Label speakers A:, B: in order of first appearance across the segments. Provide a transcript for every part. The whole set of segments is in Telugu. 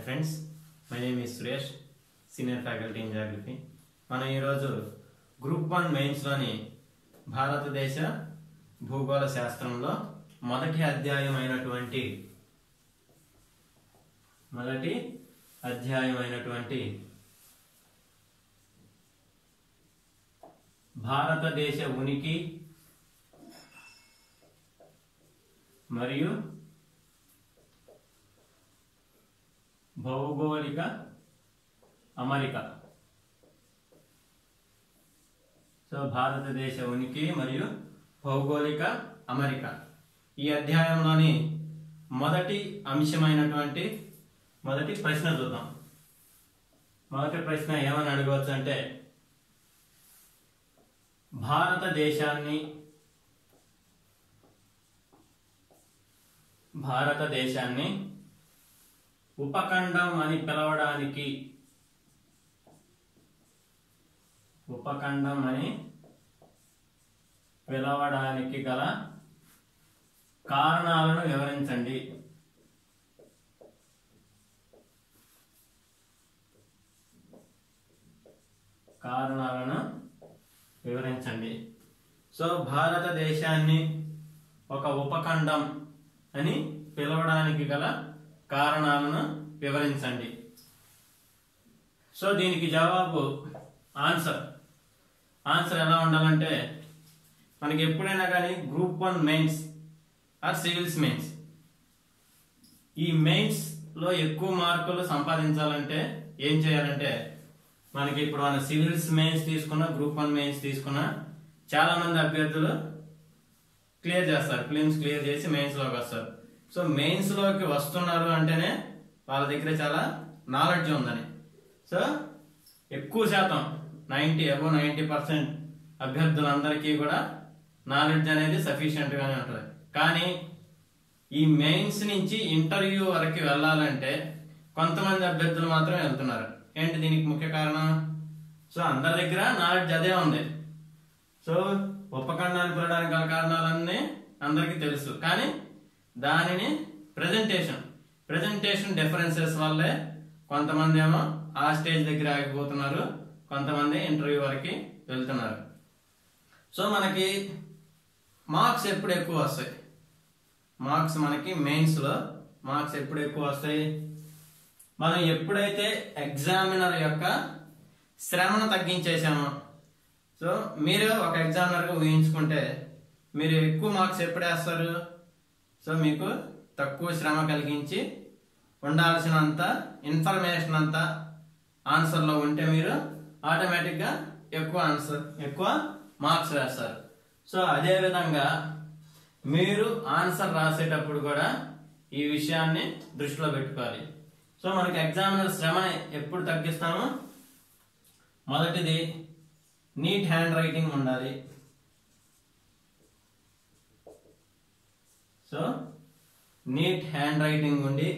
A: friends my name is Suresh senior faculty in geography మనం ఈరోజు గ్రూప్ వన్ మెయిన్స్లోని భారతదేశ భూగోళ శాస్త్రంలో మొదటి అధ్యాయం అయినటువంటి మొదటి అధ్యాయం అయినటువంటి భారతదేశ ఉనికి మరియు భౌగోళిక అమరిక సో భారతదేశ ఉనికి మరియు భౌగోళిక అమరిక ఈ అధ్యాయంలోని మొదటి అంశమైనటువంటి మొదటి ప్రశ్న చూద్దాం మొదటి ప్రశ్న ఏమని అడగవచ్చు అంటే భారతదేశాన్ని భారతదేశాన్ని ఉపఖండం అని పిలవడానికి ఉపఖండం అని పిలవడానికి గల కారణాలను వివరించండి కారణాలను వివరించండి సో భారతదేశాన్ని ఒక ఉపఖండం అని పిలవడానికి గల కారణాలను వివరించండి సో దీనికి జవాబు ఆన్సర్ ఆన్సర్ ఎలా ఉండాలంటే మనకి ఎప్పుడైనా కానీ group one mains or civils mains ఈ మెయిన్స్ లో ఎక్కువ మార్కులు సంపాదించాలంటే ఏం చేయాలంటే మనకి ఇప్పుడు మన సివిల్స్ మెయిన్స్ తీసుకున్న గ్రూప్ వన్ మెయిన్స్ తీసుకున్న చాలా మంది అభ్యర్థులు క్లియర్ చేస్తారు ఫిలిమ్స్ క్లియర్ చేసి మెయిన్స్ లోకి వస్తారు సో మెయిన్స్ లోకి వస్తున్నారు అంటేనే వాళ్ళ దగ్గర చాలా నాలెడ్జ్ ఉందని సో ఎక్కువ శాతం నైంటీ అబో నైంటీ పర్సెంట్ అభ్యర్థులందరికీ కూడా నాలెడ్జ్ అనేది సఫిషియెంట్ గానే ఉంటుంది కానీ ఈ మెయిన్స్ నుంచి ఇంటర్వ్యూ వరకు వెళ్ళాలంటే కొంతమంది అభ్యర్థులు మాత్రం వెళ్తున్నారు ఏంటి దీనికి ముఖ్య కారణం సో అందరి దగ్గర నాలెడ్జ్ అదే ఉంది సో ఉపఖండాన్ని పిలవడానికి గల కారణాలన్నీ అందరికీ తెలుసు కానీ దానిని ప్రజెంటేషన్ ప్రజెంటేషన్ డిఫరెన్సెస్ వల్లే కొంతమంది ఏమో ఆ స్టేజ్ దగ్గర ఆగిపోతున్నారు కొంతమంది ఇంటర్వ్యూ వరకు వెళ్తున్నారు సో మనకి మార్క్స్ ఎప్పుడు ఎక్కువ వస్తాయి మార్క్స్ మనకి మెయిన్స్ లో మార్క్స్ ఎప్పుడు ఎక్కువ వస్తాయి మనం ఎప్పుడైతే ఎగ్జామినర్ యొక్క శ్రమను తగ్గించేసామో సో మీరు ఒక ఎగ్జామినర్గా ఊహించుకుంటే మీరు ఎక్కువ మార్క్స్ ఎప్పుడు వేస్తారు సో మీకు తక్కువ శ్రమ కలిగించి ఉండాల్సినంత ఇన్ఫర్మేషన్ అంతా ఆన్సర్లో ఉంటే మీరు ఆటోమేటిక్గా ఎక్కువ ఆన్సర్ ఎక్కువ మార్క్స్ వేస్తారు సో అదే విధంగా మీరు ఆన్సర్ రాసేటప్పుడు కూడా ఈ విషయాన్ని దృష్టిలో పెట్టుకోవాలి సో మనకి ఎగ్జామినర్ శ్రమ ఎప్పుడు తగ్గిస్తాము మొదటిది నీట్ హ్యాండ్ రైటింగ్ ఉండాలి సో నీట్ హ్యాండ్ రైటింగ్ ఉండి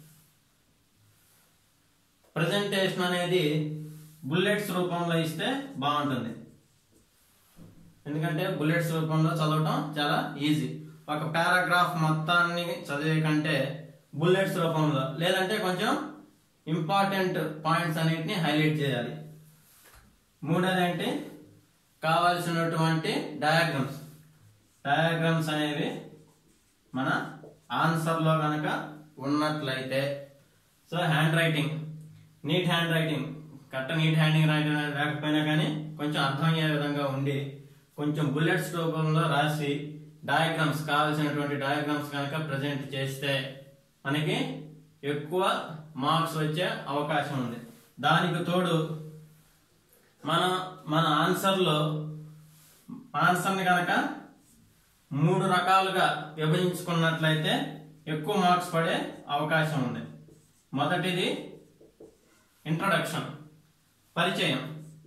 A: ప్రజెంటేషన్ అనేది బుల్లెట్స్ రూపంలో ఇస్తే బాగుంటుంది ఎందుకంటే బుల్లెట్స్ రూపంలో చదవటం చాలా ఈజీ ఒక పారాగ్రాఫ్ మొత్తాన్ని చదివే కంటే బుల్లెట్స్ రూపంలో లేదంటే కొంచెం ఇంపార్టెంట్ పాయింట్స్ అన్నిటిని హైలైట్ చేయాలి మూడోది ఏంటి కావాల్సినటువంటి డయాగ్రామ్స్ డయాగ్రామ్స్ అనేవి మన ఆన్సర్లో కనుక ఉన్నట్లయితే so handwriting neat handwriting correct neat handing writing లేకపోయినా కానీ కొంచెం అర్థమయ్యే విధంగా ఉండి కొంచెం బుల్లెట్స్ రూపంలో రాసి డయాగ్రామ్స్ కావాల్సినటువంటి డయాగ్రామ్స్ కనుక ప్రజెంట్ చేస్తే మనకి ఎక్కువ మార్క్స్ వచ్చే అవకాశం ఉంది దానికి తోడు మన మన ఆన్సర్లో ఆన్సర్ని కనుక మూడు రకాలుగా విభజించుకున్నట్లయితే ఎక్కువ మార్క్స్ పడే అవకాశం ఉంది మొదటిది ఇంట్రడక్షన్ పరిచయం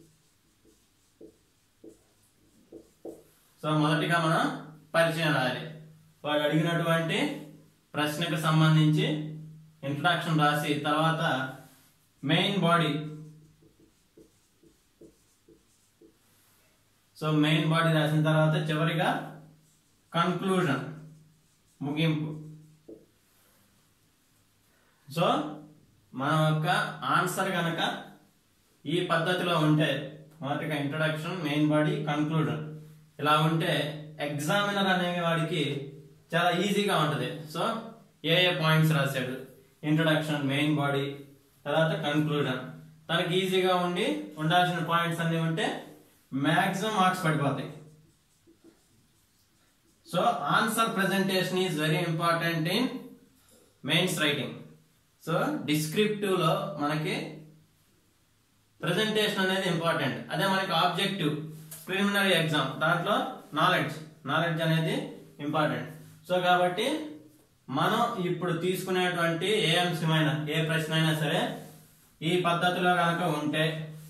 A: సో మొదటిగా మనం పరిచయం రాయాలి వాడు అడిగినటువంటి ప్రశ్నకు సంబంధించి ఇంట్రడక్షన్ రాసి తర్వాత main body so main body రాసిన తర్వాత చివరిగా కన్క్లూజన్ ముగింపు సో మన యొక్క ఆన్సర్ గనక ఈ పద్ధతిలో ఉంటే మొదటిగా ఇంట్రడక్షన్ మెయిన్ బాడీ కన్క్లూజన్ ఇలా ఉంటే ఎగ్జామినర్ అనే వాడికి చాలా ఈజీగా ఉంటుంది సో ఏ ఏ పాయింట్స్ రాశాడు ఇంట్రడక్షన్ మెయిన్ బాడీ తర్వాత కన్క్లూజన్ తనకి ఈజీగా ఉండి ఉండాల్సిన పాయింట్స్ అన్ని ఉంటే మ్యాక్సిమం మార్క్స్ పడిపోతాయి so answer presentation is very important in mains writing so descriptive లో మనకి ప్రెజెంటేషన్ అనేది ఇంపార్టెంట్ అదే మనకి ఆబ్జెక్టివ్ ప్రిలిమినరీ ఎగ్జామ్ దాంట్లో నాలెడ్జ్ నాలెడ్జ్ అనేది ఇంపార్టెంట్ సో కాబట్టి మనం ఇప్పుడు తీసుకునేటువంటి ఏ అంశమైనా ఏ ప్రశ్న అయినా సరే ఈ పద్ధతిలో కనుక ఉంటే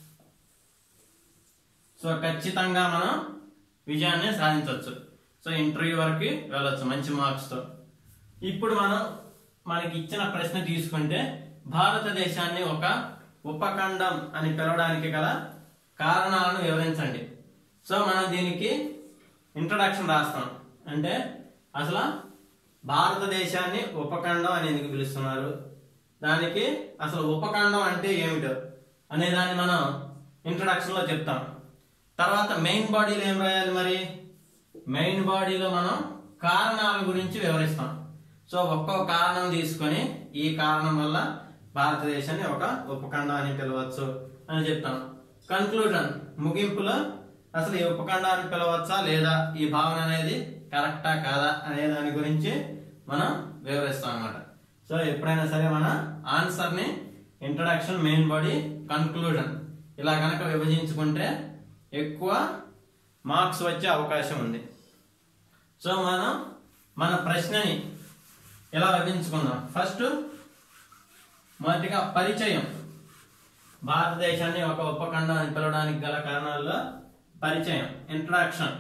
A: సో ఖచ్చితంగా మనం విజయాన్ని సాధించవచ్చు సో ఇంటర్వ్యూ వరకు వెళ్ళొచ్చు మంచి మార్క్స్ తో ఇప్పుడు మనం మనకి ఇచ్చిన ప్రశ్న తీసుకుంటే భారతదేశాన్ని ఒక ఉపఖండం అని పిలవడానికి గల కారణాలను వివరించండి సో మనం దీనికి ఇంట్రడక్షన్ రాస్తాం అంటే అసలు భారతదేశాన్ని ఉపఖండం అని ఎందుకు పిలుస్తున్నారు దానికి అసలు ఉపఖండం అంటే ఏమిటో అనే దాన్ని మనం ఇంట్రడక్షన్ లో చెప్తాం తర్వాత మెయిన్ బాడీలో ఏం రాయాలి మరి మెయిన్ బాడీలో మనం కారణాల గురించి వివరిస్తాం సో ఒక్కొక్క కారణం తీసుకొని ఈ కారణం వల్ల భారతదేశాన్ని ఒక ఉపఖండం అని పిలవచ్చు అని చెప్తాం కన్క్లూజన్ ముగింపులో అసలు ఈ ఉపఖండాన్ని పిలవచ్చా లేదా ఈ భావన అనేది కరెక్టా కాదా అనే దాని గురించి మనం వివరిస్తాం అన్నమాట సో ఎప్పుడైనా సరే మన ఆన్సర్ ని ఇంట్రడక్షన్ మెయిన్ బాడీ కన్క్లూజన్ ఇలా కనుక విభజించుకుంటే ఎక్కువ మార్క్స్ వచ్చే అవకాశం ఉంది సో మనం మన ప్రశ్నని ఎలా విభజించుకుందాం ఫస్ట్ మొదటిగా పరిచయం భారతదేశాన్ని ఒక ఉపఖండం అని పిలవడానికి గల కారణాల్లో పరిచయం ఇంట్రడక్షన్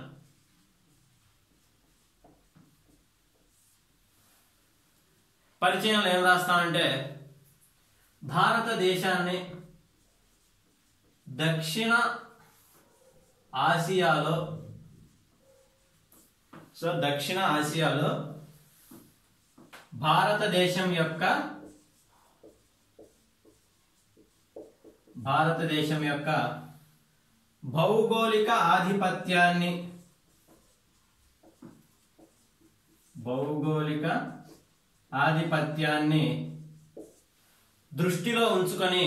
A: పరిచయంలో ఏం రాస్తామంటే భారతదేశాన్ని దక్షిణ ఆసియాలో సో దక్షిణ ఆసియాలో భారతదేశం యొక్క భారతదేశం యొక్క భౌగోళిక ఆధిపత్యాన్ని భౌగోళిక ఆధిపత్యాన్ని దృష్టిలో ఉంచుకొని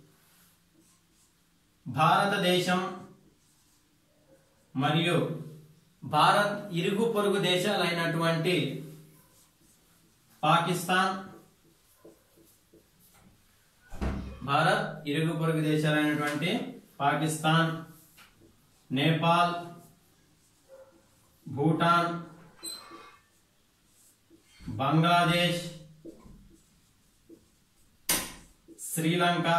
A: భారతదేశం మరియు భారత్ ఇరుగు పొరుగు దేశాలైనటువంటి పాకిస్తాన్ భారత్ ఇరుగు పొరుగు దేశాలైనటువంటి పాకిస్తాన్ నేపాల్ భూటాన్ బంగ్లాదేశ్ శ్రీలంక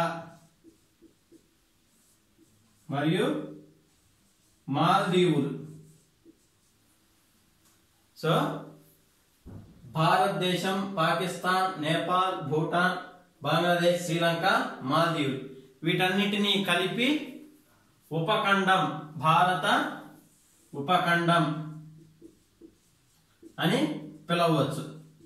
A: మరియు మాల్దీవులు సో భారతదేశం పాకిస్తాన్ నేపాల్ భూటాన్ బంగ్లాదేశ్ శ్రీలంక మాల్దీవులు వీటన్నిటినీ కలిపి ఉపఖండం భారత ఉపఖండం అని పిలవచ్చు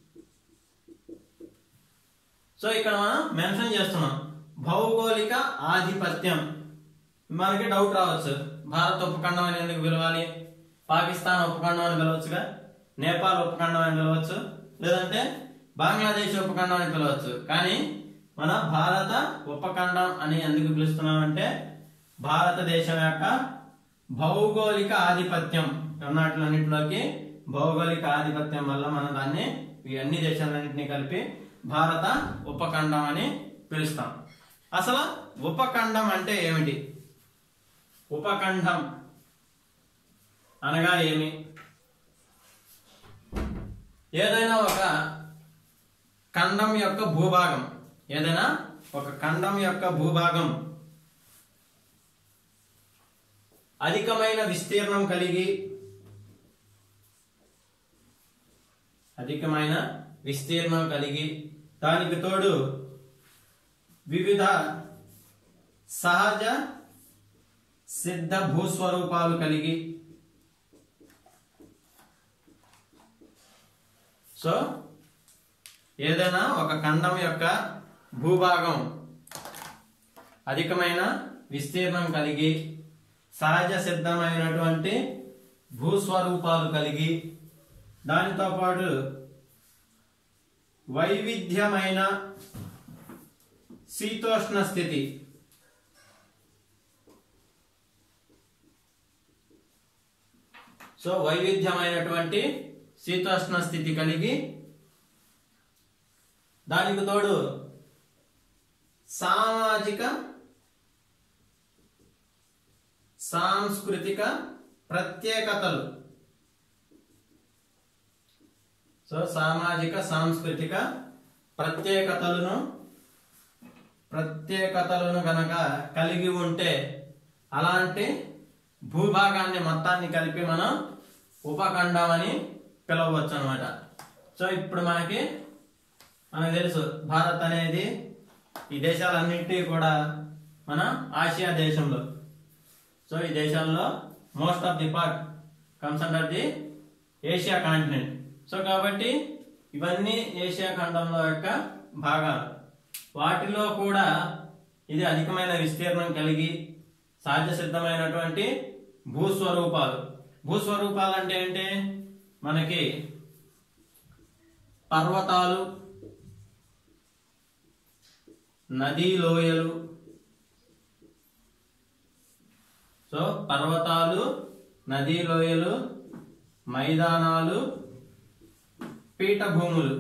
A: సో ఇక్కడ మనం మెన్షన్ చేస్తున్నాం భౌగోళిక ఆధిపత్యం మనకి డౌట్ రావచ్చు భారత ఉపఖండం అని ఎందుకు పిలవాలి పాకిస్తాన్ ఉపఖండం అని పిలవచ్చుగా నేపాల్ ఉపఖండం అని పిలవచ్చు లేదంటే బంగ్లాదేశ్ ఉపఖండం అని పిలవచ్చు కానీ మన భారత ఉపఖండం అని ఎందుకు పిలుస్తున్నామంటే భారతదేశం యొక్క భౌగోళిక ఆధిపత్యం ఉన్నట్లన్నింటిలోకి భౌగోళిక ఆధిపత్యం వల్ల మనం దాన్ని ఈ అన్ని దేశాలన్నింటినీ కలిపి భారత ఉపఖండం అని పిలుస్తాం అసలు ఉపఖండం అంటే ఏమిటి ఉపఖండం అనగా ఏమి ఏదైనా ఒక ఖండం యొక్క భూభాగం ఏదైనా ఒక ఖండం యొక్క భూభాగం అధికమైన విస్తీర్ణం కలిగి అధికమైన విస్తీర్ణం కలిగి దానికి తోడు వివిధ సహజ సిద్ధ భూస్వరూపాలు కలిగి సో ఏదైనా ఒక ఖండం యొక్క భూభాగం అధికమైన విస్తీర్ణం కలిగి సహజ సిద్ధమైనటువంటి భూస్వరూపాలు కలిగి దానితో పాటు వైవిధ్యమైన శీతోష్ణ స్థితి సో వైవిధ్యమైనటువంటి శీతోష్ణ స్థితి కలిగి దానికి తోడు సామాజిక సాంస్కృతిక ప్రత్యేకతలు సో సామాజిక సాంస్కృతిక ప్రత్యేకతలను ప్రత్యేకతలను గనక కలిగి ఉంటే అలాంటి భూభాగాన్ని మొత్తాన్ని కలిపి మనం ఉపఖండం అని పిలవచ్చు అనమాట సో ఇప్పుడు మనకి మనకు తెలుసు భారత్ అనేది ఈ దేశాలన్నింటి కూడా మన ఆసియా దేశంలో సో ఈ దేశాల్లో most of the part comes under the Asia continent so కాబట్టి ఇవన్నీ ఏషియా ఖండంలో యొక్క భాగాలు వాటిలో కూడా ఇది అధికమైన విస్తీర్ణం కలిగి సహజ సిద్ధమైనటువంటి భూస్వరూపాలు భూస్వరూపాలు అంటే ఏంటి మనకి పర్వతాలు నదీ లోయలు సో పర్వతాలు నదీ లోయలు మైదానాలు పీఠభూములు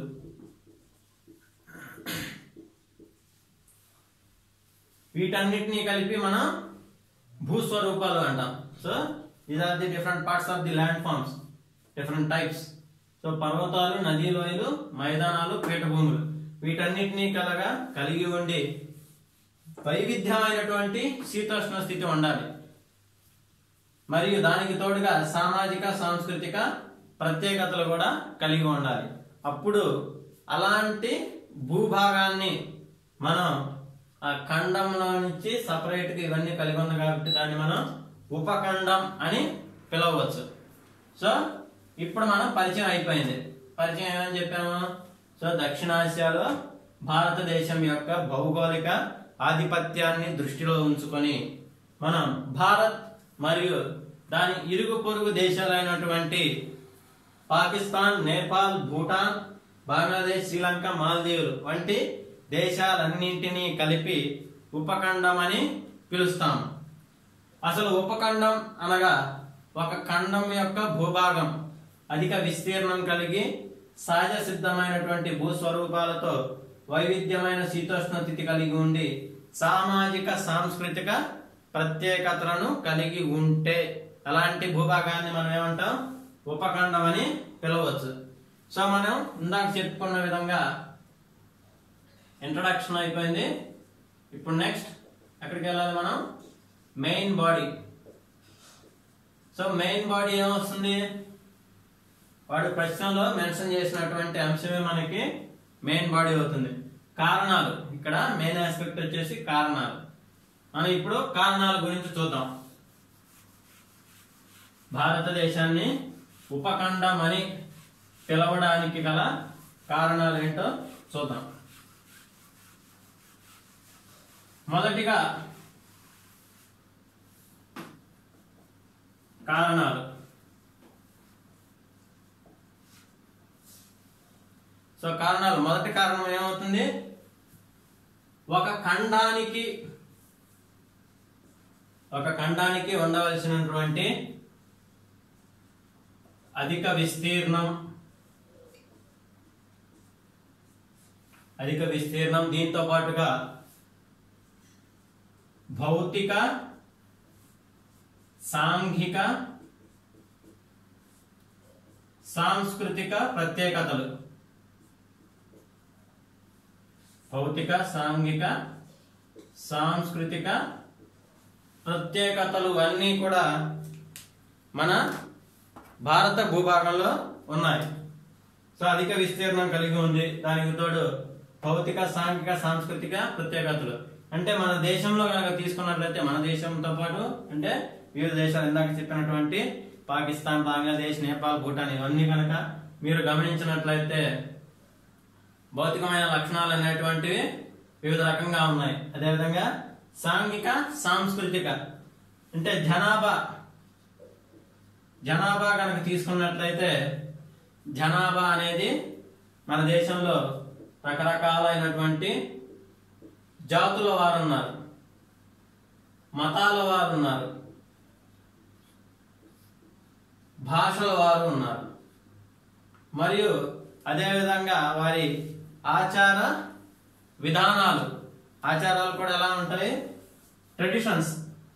A: వీటన్నిటిని కలిపి మనం భూస్వరూపాలు అంటాం so these are the different parts of the landforms different types so పర్వతాలు నదీ లోయలు మైదానాలు పీఠభూములు వీటన్నిటినీ కలగా కలిగి ఉండి వైవిధ్యమైనటువంటి శీతోష్ణ స్థితి ఉండాలి మరియు దానికి తోడుగా సామాజిక సాంస్కృతిక ప్రత్యేకతలు కూడా కలిగి ఉండాలి అప్పుడు అలాంటి భూభాగాన్ని మనం ఆ ఖండంలో నుంచి సపరేట్ గా ఇవన్నీ కలిగి ఉంది కాబట్టి దాన్ని మనం ఉపఖండం అని పిలవచ్చు సో ఇప్పుడు మనం పరిచయం అయిపోయింది పరిచయం ఏమని చెప్పాము సో దక్షిణాసియాలో భారతదేశం యొక్క భౌగోళిక ఆధిపత్యాన్ని దృష్టిలో ఉంచుకొని మనం భారత్ మరియు దాని ఇరుగు పొరుగు దేశాలైనటువంటి పాకిస్తాన్ నేపాల్ భూటాన్ బంగ్లాదేశ్ శ్రీలంక మాల్దీవులు వంటి దేశాలన్నింటినీ కలిపి ఉపఖండం అని పిలుస్తాం అసలు ఉపఖండం అనగా ఒక ఖండం యొక్క భూభాగం అధిక విస్తీర్ణం కలిగి సహజ సిద్ధమైనటువంటి భూస్వరూపాలతో వైవిధ్యమైన శీతోష్ణ స్థితి కలిగి ఉండి సామాజిక సాంస్కృతిక ప్రత్యేకతలను కలిగి ఉంటే అలాంటి భూభాగాన్ని మనం ఏమంటాం ఉపఖండం అని పిలవచ్చు సో మనం ఇందాక చెప్పుకున్న విధంగా ఇంట్రడక్షన్ అయిపోయింది ఇప్పుడు నెక్స్ట్ ఎక్కడికి వెళ్ళాలి మనం main body so main body ఏమొస్తుంది వాడు ప్రశ్నలో మెన్షన్ చేసినటువంటి అంశమే మనకి మెయిన్ బాడీ అవుతుంది కారణాలు ఇక్కడ మెయిన్ ఆస్పెక్ట్ వచ్చేసి కారణాలు మనం ఇప్పుడు కారణాల గురించి చూద్దాం భారతదేశాన్ని ఉపఖండం అని పిలవడానికి గల కారణాలు ఏంటో చూద్దాం మొదటిగా కారణాలు సో కారణాలు మొదటి కారణం ఏమవుతుంది ఒక ఖండానికి ఒక ఖండానికి ఉండవలసినటువంటి అధిక విస్తీర్ణం అధిక విస్తీర్ణం దీంతో పాటుగా భౌతిక సాంఘిక సాంస్కృతిక ప్రత్యేకతలు భౌతిక సాంఘిక సాంస్కృతిక ప్రత్యేకతలు అన్నీ కూడా మన భారత భూభాగంలో ఉన్నాయి సో అధిక విస్తీర్ణం కలిగి ఉంది దానికి తోడు భౌతిక సాంఘిక సాంస్కృతిక ప్రత్యేకతలు అంటే మన దేశంలో కనుక తీసుకున్నట్లయితే మన దేశంతో పాటు అంటే వివిధ దేశాలు ఇందాక చెప్పినటువంటి పాకిస్తాన్ బంగ్లాదేశ్ నేపాల్ భూటాన్ ఇవన్నీ కనుక మీరు గమనించినట్లయితే భౌతికమైన లక్షణాలు అనేటువంటివి వివిధ రకంగా ఉన్నాయి అదేవిధంగా సాంఘిక సాంస్కృతిక అంటే జనాభా జనాభా కనుక తీసుకున్నట్లయితే జనాభా అనేది మన దేశంలో రకరకాలైనటువంటి జాతుల వారు ఉన్నారు మతాల వారు ఉన్నారు భాషల వారు ఉన్నారు మరియు అదేవిధంగా వారి ఆచార విధానాలు ఆచారాలు కూడా ఎలా ఉంటాయి ట్రెడిషన్స్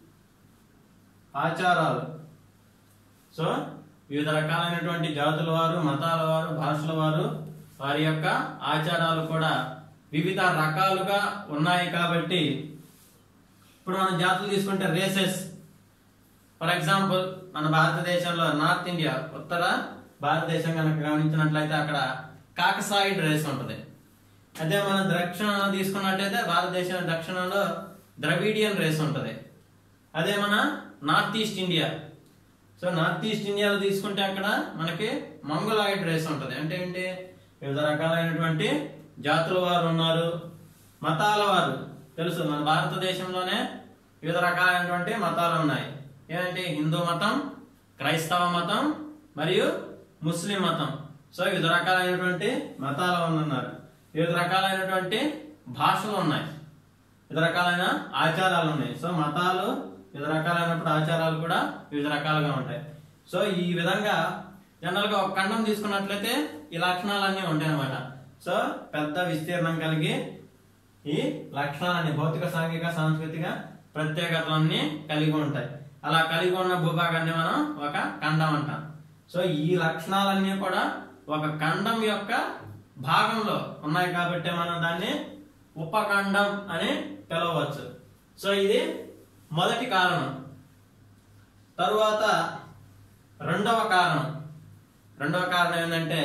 A: ఆచారాలు సో వివిధ రకాలైనటువంటి జాతుల వారు మతాల వారు భాషల వారు వారి యొక్క ఆచారాలు కూడా వివిధ రకాలుగా ఉన్నాయి కాబట్టి ఇప్పుడు మనం జాతులు తీసుకుంటే రేసెస్ ఫర్ ఎగ్జాంపుల్ మన భారతదేశంలో నార్త్ ఇండియా ఉత్తర భారతదేశం కనుక గమనించినట్లయితే అక్కడ కాకసాయిడ్ రేస్ ఉంటుంది అదే మన దక్షిణ తీసుకున్నట్లయితే భారతదేశం దక్షిణంలో ద్రవిడియన్ రేస్ ఉంటుంది అదే మన north east India so north east ఇండియాలో తీసుకుంటే అక్కడ మనకి మంగళాయిడ్ రేస్ ఉంటుంది అంటే ఏంటి వివిధ రకాలైనటువంటి జాతుల వారు ఉన్నారు మతాల వారు తెలుసు మన భారతదేశంలోనే వివిధ రకాలైనటువంటి మతాలు ఉన్నాయి ఏంటంటే హిందూ మతం క్రైస్తవ మతం మరియు ముస్లిం మతం సో వివిధ రకాలైనటువంటి మతాలు ఉన్నారు వివిధ రకాలైనటువంటి భాషలు ఉన్నాయి వివిధ రకాలైన ఆచారాలు ఉన్నాయి సో మతాలు వివిధ రకాలైనప్పుడు ఆచారాలు కూడా వివిధ రకాలుగా ఉంటాయి సో ఈ విధంగా జనరల్ గా ఒక ఖండం తీసుకున్నట్లయితే ఈ లక్షణాలన్నీ ఉంటాయి అన్నమాట సో పెద్ద విస్తీర్ణం కలిగి ఈ లక్షణాలన్నీ భౌతిక సాంఘిక సాంస్కృతిక ప్రత్యేకతలన్నీ కలిగి ఉంటాయి అలా కలిగి ఉన్న భూభాగాన్ని మనం ఒక ఖండం అంటాం సో ఈ లక్షణాలన్నీ కూడా ఒక ఖండం యొక్క భాగంలో ఉన్నాయి కాబట్టి మనం దాన్ని ఉపఖండం అని పిలవచ్చు సో ఇది మొదటి కారణం తరువాత రెండవ కారణం రెండవ కారణం ఏంటంటే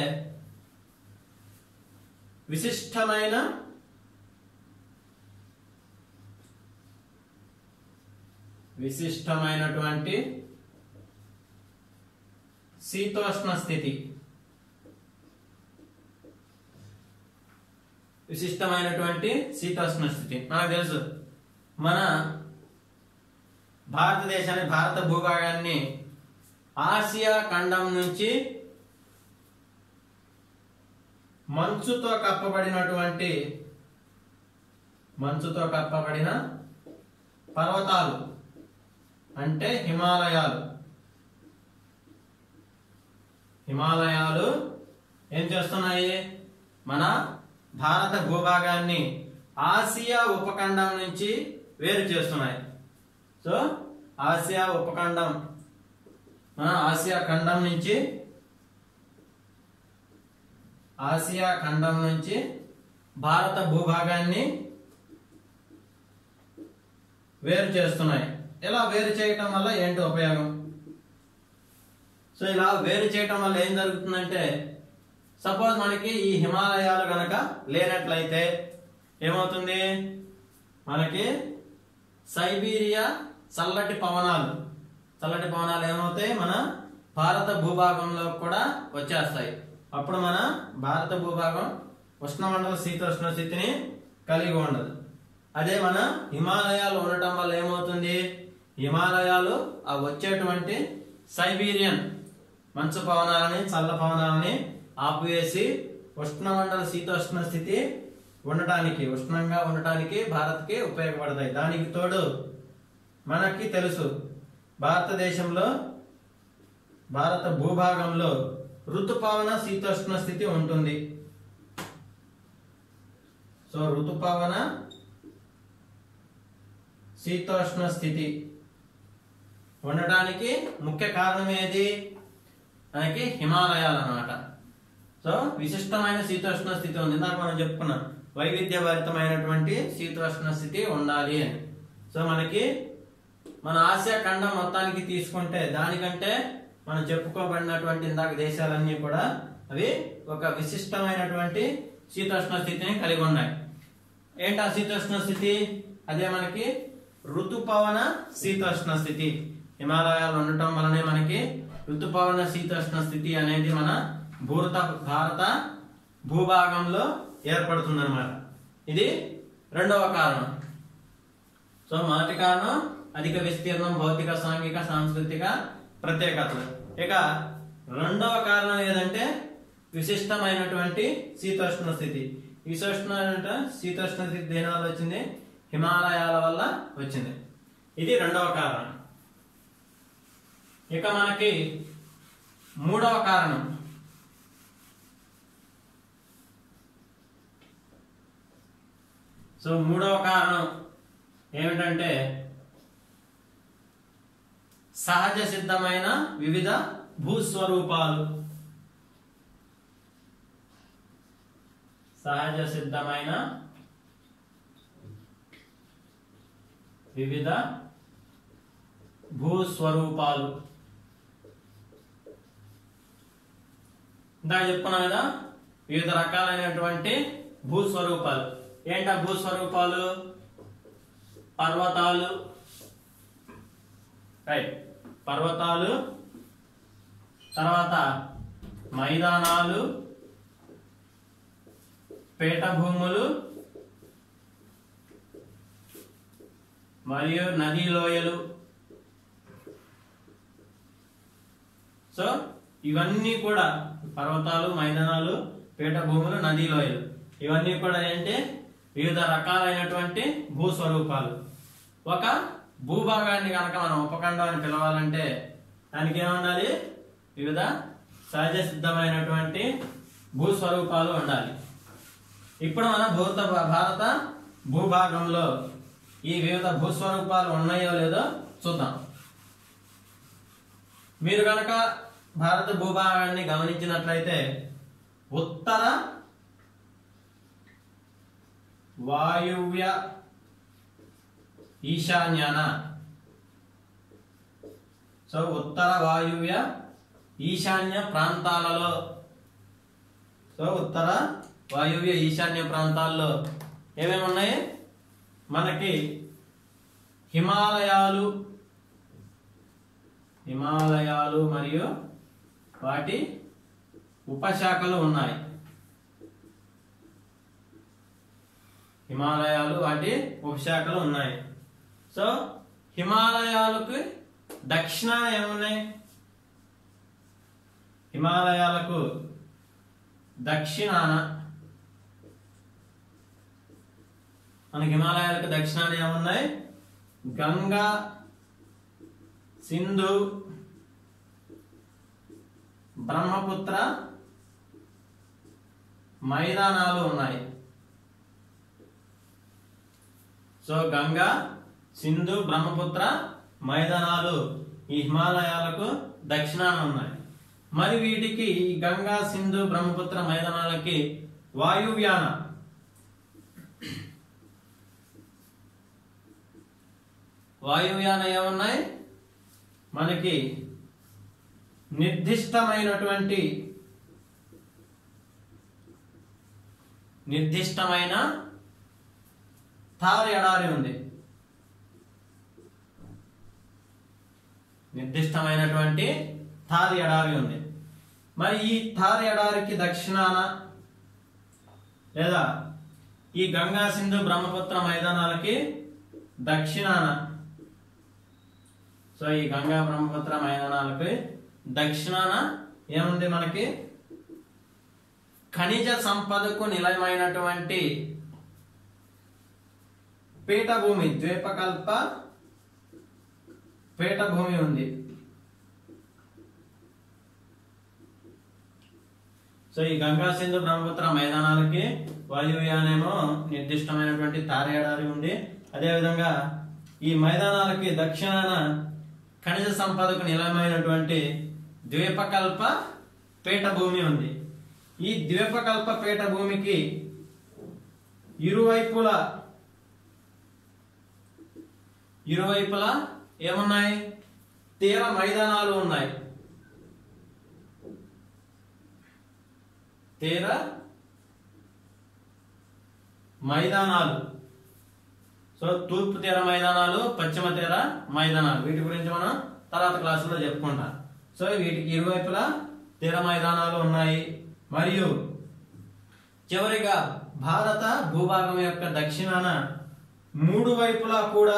A: విశిష్టమైన విశిష్టమైనటువంటి శీతోష్ణ స్థితి విశిష్టమైనటువంటి శీతోష్ణ స్థితి మనకు తెలుసు మన భారతదేశాన్ని భారత భూభాగాన్ని ఆసియా ఖండం నుంచి మంచుతో కప్పబడినటువంటి మంచుతో కప్పబడిన పర్వతాలు అంటే హిమాలయాలు హిమాలయాలు ఏం చేస్తున్నాయి మన భారత భూభాగాన్ని ఆసియా ఉపఖండం నుంచి వేరు చేస్తున్నాయి సో ఆసియా ఉపఖండం మన ఆసియా ఖండం నుంచి ఆసియా ఖండం నుంచి భారత భూభాగాన్ని వేరు చేస్తున్నాయి ఇలా వేరు చేయటం వల్ల ఏంటి ఉపయోగం సో ఇలా వేరు చేయటం వల్ల ఏం జరుగుతుందంటే సపోజ్ మనకి ఈ హిమాలయాలు గనక లేనట్లయితే ఏమవుతుంది మనకి సైబీరియా చల్లటి పవనాలు చల్లటి పవనాలు ఏమవుతాయి మన భారత భూభాగంలో కూడా వచ్చేస్తాయి అప్పుడు మన భారత భూభాగం ఉష్ణమండల శీతోష్ణ స్థితిని కలిగి ఉండదు అదే మన హిమాలయాలు ఉండటం వల్ల ఏమవుతుంది హిమాలయాలు ఆ వచ్చేటువంటి సైబీరియన్ మంచు పవనాలని చల్ల పవనాలని ఆపివేసి ఉష్ణమండల శీతోష్ణ స్థితి ఉండటానికి ఉష్ణంగా ఉండటానికి భారత్కి ఉపయోగపడతాయి దానికి తోడు మనకి తెలుసు భారతదేశంలో భారత భూభాగంలో ఋతుపవన శీతోష్ణ స్థితి ఉంటుంది సో ఋతుపవన శీతోష్ణ స్థితి ఉండటానికి ముఖ్య కారణం ఏది మనకి హిమాలయాలు అన్నమాట సో విశిష్టమైన శీతోష్ణ స్థితి ఉంది ఇందాక మనం చెప్పుకున్నాం వైవిధ్యభరితమైనటువంటి శీతోష్ణ స్థితి ఉండాలి అని సో మనకి మన ఆసియా ఖండం మొత్తానికి తీసుకుంటే దానికంటే మనం చెప్పుకోబడినటువంటి ఇందాక దేశాలన్నీ కూడా అవి ఒక విశిష్టమైనటువంటి శీతోష్ణ స్థితిని కలిగి ఉన్నాయి ఏంటి ఆ శీతోష్ణ స్థితి అదే మనకి ఋతుపవన శీతోష్ణ స్థితి హిమాలయాలు ఉండటం వలనే మనకి ఋతుపవన శీతోష్ణ స్థితి అనేది మన భూరత భారత భూభాగంలో ఏర్పడుతుందన్నమాట ఇది రెండవ కారణం సో మొదటి కారణం అధిక విస్తీర్ణం భౌతిక సాంఘిక సాంస్కృతిక ప్రత్యేకతలు ఇక రెండవ కారణం ఏదంటే విశిష్టమైనటువంటి శీతోష్ణ స్థితి విశిష్టమైన శీతోష్ణ స్థితి దేని వల్ల వచ్చింది హిమాలయాల వల్ల వచ్చింది ఇది రెండవ కారణం ఇక మనకి మూడవ కారణం సో మూడవ కారణం ఏమిటంటే సహజ సిద్ధమైన వివిధ భూస్వరూపాలు సహజ సిద్ధమైన వివిధ భూస్వరూపాలు ఇందాక చెప్పుకున్నాం కదా వివిధ రకాలైనటువంటి భూస్వరూపాలు ఏంట భూస్వరూపాలు పర్వతాలు రైట్ పర్వతాలు తర్వాత మైదానాలు పేట భూములు మరియు నదీ లోయలు సో ఇవన్నీ కూడా పర్వతాలు మైదానాలు పీఠ భూములు నదీ లోయలు ఇవన్నీ కూడా ఏంటి వివిధ రకాలైనటువంటి భూస్వరూపాలు ఒక భూభాగాన్ని కనుక మనం ఉపఖండం అని పిలవాలంటే దానికి ఏముండాలి వివిధ సహజ సిద్ధమైనటువంటి భూస్వరూపాలు ఉండాలి ఇప్పుడు మన భూత భారత భూభాగంలో ఈ వివిధ భూస్వరూపాలు ఉన్నాయో లేదో చూద్దాం మీరు కనుక భారత భూభాగాన్ని గమనించినట్లయితే ఉత్తర వాయువ్య ఈశాన్యాన సో ఉత్తర వాయువ్య ఈశాన్య ప్రాంతాలలో సో ఉత్తర వాయువ్య ఈశాన్య ప్రాంతాల్లో ఏమేమి ఉన్నాయి మనకి హిమాలయాలు హిమాలయాలు మరియు వాటి ఉపశాఖలు ఉన్నాయి హిమాలయాలు వాటి ఉపశాఖలు ఉన్నాయి సో హిమాలయాలకు దక్షిణాన ఏమున్నాయి హిమాలయాలకు దక్షిణాన మనకి హిమాలయాలకు దక్షిణాన ఏమున్నాయి గంగా సింధు బ్రహ్మపుత్ర మైదానాలు ఉన్నాయి సో గంగా సింధు బ్రహ్మపుత్ర మైదానాలు ఈ హిమాలయాలకు దక్షిణాన ఉన్నాయి మరి వీటికి ఈ గంగా సింధు బ్రహ్మపుత్ర మైదానాలకి వాయువ్యాన వాయువ్యాన ఏమున్నాయి మనకి నిర్దిష్టమైనటువంటి నిర్దిష్టమైన థార్ ఎడారి ఉంది నిర్దిష్టమైనటువంటి థార్ ఎడారి ఉంది మరి ఈ థార్ ఎడారికి దక్షిణాన లేదా ఈ గంగా సింధు బ్రహ్మపుత్ర మైదానాలకి దక్షిణాన సో ఈ గంగా బ్రహ్మపుత్ర మైదానాలకి దక్షిణాన ఏముంది మనకి ఖనిజ సంపదకు నిలయమైనటువంటి పీఠభూమి ద్వీపకల్ప పీఠభూమి ఉంది సో ఈ గంగా సింధు బ్రహ్మపుత్ర మైదానాలకి వాయువ్యానేమో నిర్దిష్టమైనటువంటి తారేడారి ఉంది అదేవిధంగా ఈ మైదానాలకి దక్షిణాన ఖనిజ సంపదకు నిలయమైనటువంటి ద్వీపకల్ప పీఠభూమి ఉంది ఈ ద్వీపకల్ప పీఠభూమికి ఇరువైపుల ఇరువైపులా ఏమున్నాయి తీర మైదానాలు ఉన్నాయి తీర మైదానాలు సో తూర్పు తీర మైదానాలు పశ్చిమ తీర మైదానాలు వీటి గురించి మనం తర్వాత క్లాసులో చెప్పుకుంటాం సో వీటికి ఇరువైపులా తీర మైదానాలు ఉన్నాయి మరియు చివరిగా భారత భూభాగం యొక్క దక్షిణాన మూడు వైపులా కూడా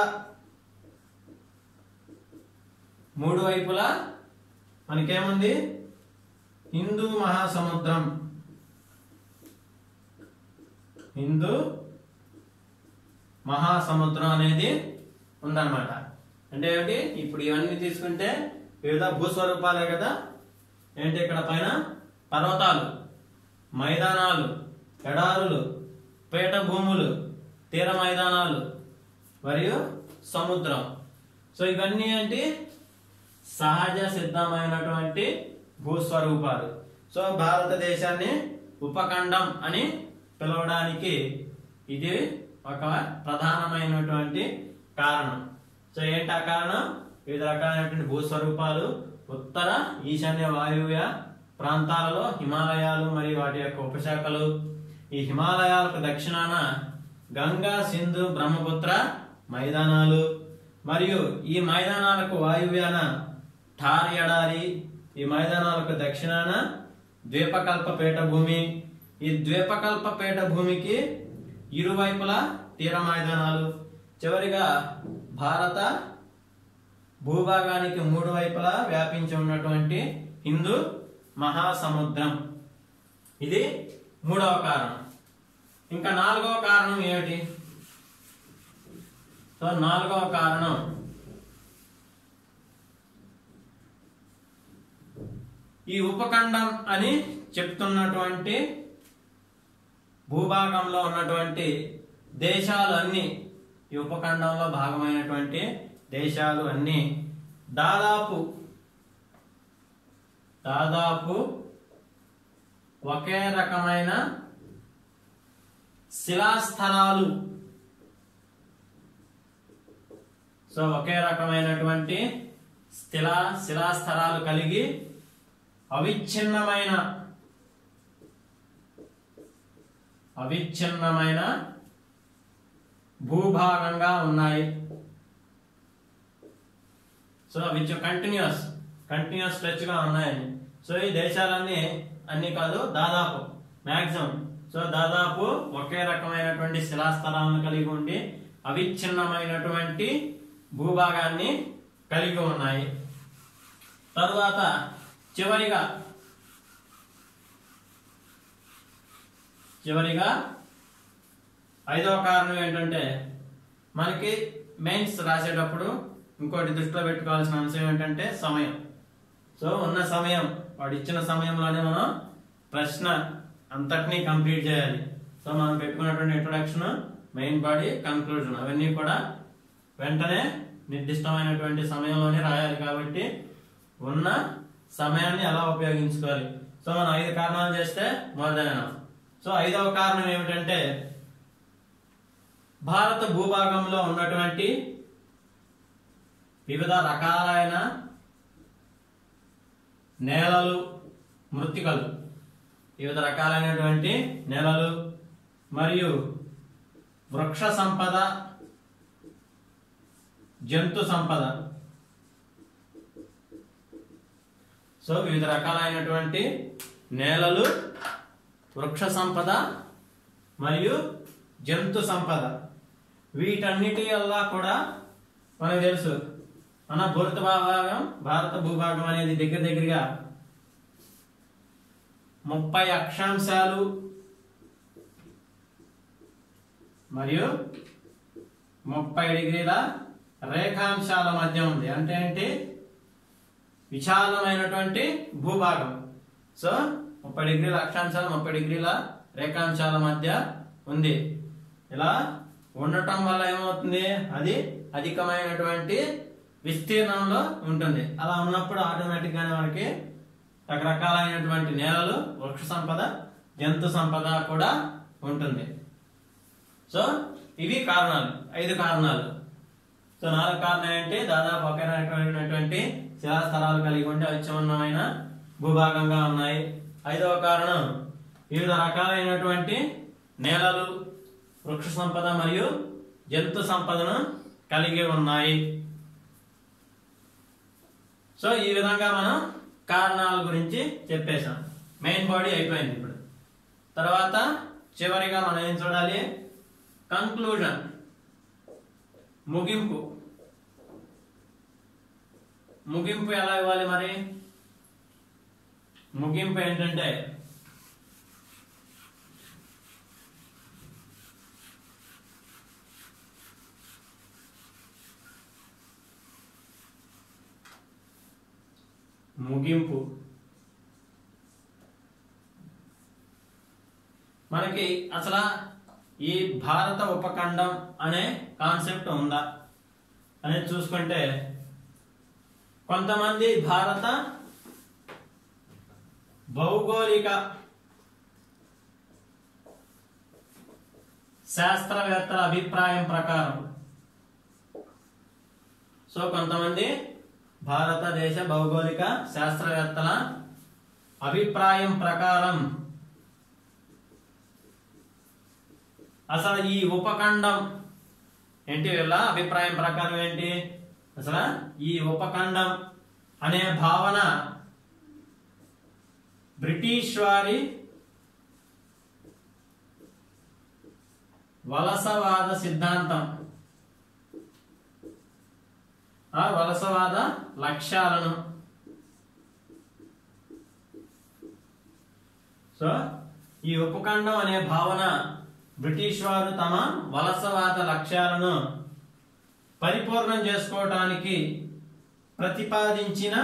A: మూడు వైపులా మనకేముంది హిందూ మహాసముద్రం హిందూ మహాసముద్రం అనేది ఉందన్నమాట అంటే ఏమిటి ఇప్పుడు ఇవన్నీ తీసుకుంటే వివిధ భూస్వరూపాలే కదా ఏంటి ఇక్కడ పైన పర్వతాలు మైదానాలు ఎడారులు పేట భూములు తీర మైదానాలు మరియు సముద్రం సో ఇవన్నీ ఏంటి సహజ సిద్ధమైనటువంటి భూస్వరూపాలు సో భారతదేశాన్ని ఉపఖండం అని పిలవడానికి ఇది ఒక ప్రధానమైనటువంటి కారణం సో ఏంటి ఆ కారణం వివిధ రకాలైనటువంటి భూస్వరూపాలు ఉత్తర ఈశాన్య వాయువ్య ప్రాంతాలలో హిమాలయాలు మరియు వాటి యొక్క ఉపశాఖలు ఈ హిమాలయాలకు దక్షిణాన గంగా సింధు బ్రహ్మపుత్ర మైదానాలు మరియు ఈ మైదానాలకు వాయువ్యాన ఠార్ ఎడారి ఈ మైదానాలకు దక్షిణాన ద్వీపకల్ప పీఠభూమి ఈ ద్వీపకల్ప పీఠభూమికి ఇరువైపులా తీర మైదానాలు చివరిగా భారత భూభాగానికి మూడు వైపులా వ్యాపించి ఉన్నటువంటి హిందూ మహాసముద్రం ఇది మూడవ కారణం ఇంకా నాలుగవ కారణం ఏమిటి సో నాలుగవ కారణం ఈ ఉపఖండం అని చెప్తున్నటువంటి భూభాగంలో ఉన్నటువంటి దేశాలు అన్ని ఈ ఉపఖండంలో భాగమైనటువంటి దేశాలు అన్ని దాదాపు దాదాపు ఒకే రకమైన శిలాస్థలాలు సో ఒకే రకమైనటువంటి శిలా శిలాస్థలాలు కలిగి అవిచ్ఛిన్నమైన అవిచ్ఛిన్నమైన భూభాగంగా ఉన్నాయి సో అవి కంటిన్యూస్ కంటిన్యూస్ స్ట్రెచ్ గా ఉన్నాయని సో ఈ దేశాలన్నీ అన్ని కాదు దాదాపు మాక్సిమం సో దాదాపు ఒకే రకమైనటువంటి శిలాస్థలాలను కలిగి ఉండి అవిచ్ఛిన్నమైనటువంటి భూభాగాన్ని కలిగి ఉన్నాయి తరువాత చివరిగా చివరిగా ఐదవ కారణం ఏంటంటే మనకి మెయిన్స్ రాసేటప్పుడు ఇంకోటి దృష్టిలో పెట్టుకోవాల్సిన అంశం ఏంటంటే సమయం సో ఉన్న సమయం వాడు ఇచ్చిన సమయంలోనే మనం ప్రశ్న అంతటినీ కంప్లీట్ చేయాలి సో మనం పెట్టుకున్నటువంటి ఇంట్రొడక్షన్ మెయిన్ బాడీ కన్క్లూజన్ అవన్నీ కూడా వెంటనే నిర్దిష్టమైనటువంటి సమయంలోనే రాయాలి కాబట్టి ఉన్న సమయాన్ని ఎలా ఉపయోగించుకోవాలి సో మనం ఐదు కారణాలు చేస్తే మోర్ దెన్ ఎనఫ్ సో ఐదవ కారణం ఏమిటంటే భారత భూభాగంలో ఉన్నటువంటి వివిధ రకాలైన నేలలు మృత్తికలు వివిధ రకాలైనటువంటి నేలలు మరియు వృక్ష సంపద జంతు సంపద సో వివిధ రకాలైనటువంటి నేలలు వృక్ష సంపద మరియు జంతు సంపద వీటన్నిటి వల్ల కూడా మనకు తెలుసు మన భారత భూభాగం భారత భూభాగం అనేది దగ్గర దగ్గరగా ముప్పై అక్షాంశాలు మరియు ముప్పై డిగ్రీల రేఖాంశాల మధ్య ఉంది అంటే ఏంటి విశాలమైనటువంటి భూభాగం సో ముప్పై డిగ్రీల అక్షాంశాలు ముప్పై డిగ్రీల రేఖాంశాల మధ్య ఉంది ఇలా ఉండటం వల్ల ఏమవుతుంది అది అధికమైనటువంటి విస్తీర్ణంలో ఉంటుంది అలా ఉన్నప్పుడు ఆటోమేటిక్ గానే మనకి రకరకాలైనటువంటి నేలలు వృక్ష సంపద జంతు సంపద కూడా ఉంటుంది సో ఇవి కారణాలు ఐదు కారణాలు సో నాలుగు కారణాలు ఏంటి దాదాపు ఒకే రకమైనటువంటి శిలాస్థలాలు కలిగి ఉండి అత్యున్నమైన భూభాగంగా ఉన్నాయి ఐదవ కారణం వివిధ రకాలైనటువంటి నేలలు వృక్ష సంపద మరియు జంతు సంపదను కలిగి ఉన్నాయి సో ఈ విధంగా మనం కారణాల గురించి చెప్పేశాం మెయిన్ బాడీ అయిపోయింది ఇప్పుడు తర్వాత చివరిగా మనం ఏం చూడాలి కంక్లూజన్ ముగింపు ముగింపు ఎలా ఇవ్వాలి మరి ముగింపు ఏంటంటే ముగింపు మనకి అసలు ఈ భారత ఉపఖండం అనే కాన్సెప్ట్ ఉందా అనేది చూసుకుంటే కొంతమంది భారత భౌగోళిక శాస్త్రవేత్తల అభిప్రాయం ప్రకారం సో కొంతమంది భారతదేశ భౌగోళిక శాస్త్రవేత్తల అభిప్రాయం ప్రకారం అసలు ఈ ఉపఖండం ఏంటి వీళ్ళ అభిప్రాయం ప్రకారం ఏంటి అసలు ఈ ఉపఖండం అనే భావన బ్రిటిష్ వారి వలసవాద సిద్ధాంతం ఆ వలసవాద లక్ష్యాలను సో ఈ ఉపఖండం అనే భావన బ్రిటిష్ వారు తమ వలసవాద లక్ష్యాలను పరిపూర్ణం చేసుకోవటానికి ప్రతిపాదించిన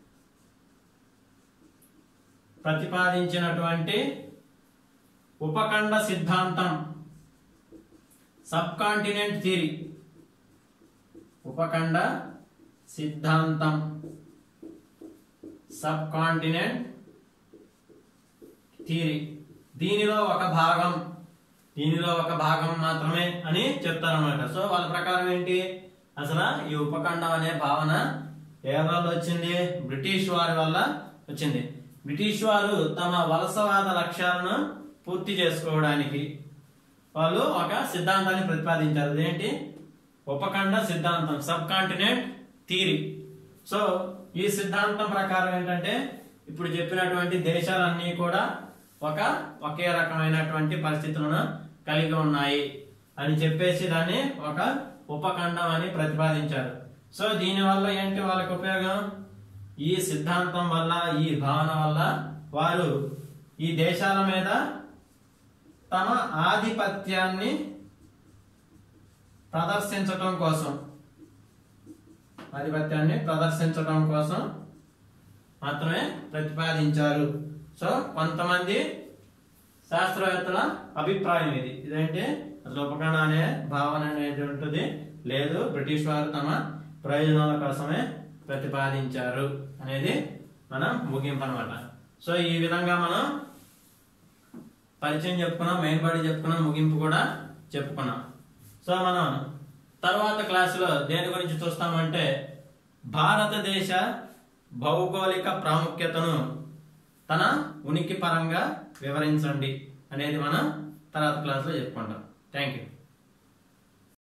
A: ప్రతిపాదించినటువంటి ఉపఖండ సిద్ధాంతం సబ్ కాంటినెంట్ థియరీ ఉపఖండ సిద్ధాంతం సబ్ కాంటినెంట్ థియరీ దీనిలో ఒక భాగం దీనిలో ఒక భాగం మాత్రమే అని చెప్తారన్నమాట సో వాళ్ళ ప్రకారం ఏంటి అసలు ఈ ఉపఖండం అనే భావన ఎవరి వల్ల వచ్చింది బ్రిటిష్ వారి వల్ల వచ్చింది బ్రిటిష్ వారు తమ వలసవాద లక్ష్యాలను పూర్తి చేసుకోవడానికి వాళ్ళు ఒక సిద్ధాంతాన్ని ప్రతిపాదించారు అదేంటి ఉపఖండ సిద్ధాంతం సబ్ కాంటినెంట్ థీరీ సో ఈ సిద్ధాంతం ప్రకారం ఏంటంటే ఇప్పుడు చెప్పినటువంటి దేశాలన్నీ కూడా ఒక ఒకే రకమైనటువంటి పరిస్థితులను కలిగి ఉన్నాయి అని చెప్పేసి దాన్ని ఒక ఉపఖండం అని ప్రతిపాదించారు సో దీని వల్ల ఏంటి వాళ్ళకి ఉపయోగం ఈ సిద్ధాంతం వల్ల ఈ భావన వల్ల వారు ఈ దేశాల మీద తమ ఆధిపత్యాన్ని ప్రదర్శించటం కోసం ఆధిపత్యాన్ని ప్రదర్శించడం కోసం మాత్రమే ప్రతిపాదించారు సో కొంతమంది శాస్త్రవేత్తల అభిప్రాయం ఇది ఇదంటే అసలు ఉపకరణ అనే భావన అనేది ఉంటుంది లేదు బ్రిటిష్ వారు తమ ప్రయోజనాల కోసమే ప్రతిపాదించారు అనేది మనం ముగింపు అనమాట సో ఈ విధంగా మనం పరిచయం చెప్పుకున్నాం మెయిన్ బాడీ చెప్పుకున్నాం ముగింపు కూడా చెప్పుకున్నాం సో మనం తర్వాత క్లాసులో దేని గురించి చూస్తామంటే భారతదేశ భౌగోళిక ప్రాముఖ్యతను తన ఉనికి పరంగా వివరించండి అనేది మనం తర్వాత క్లాస్లో చెప్పుకుంటాం థ్యాంక్ యూ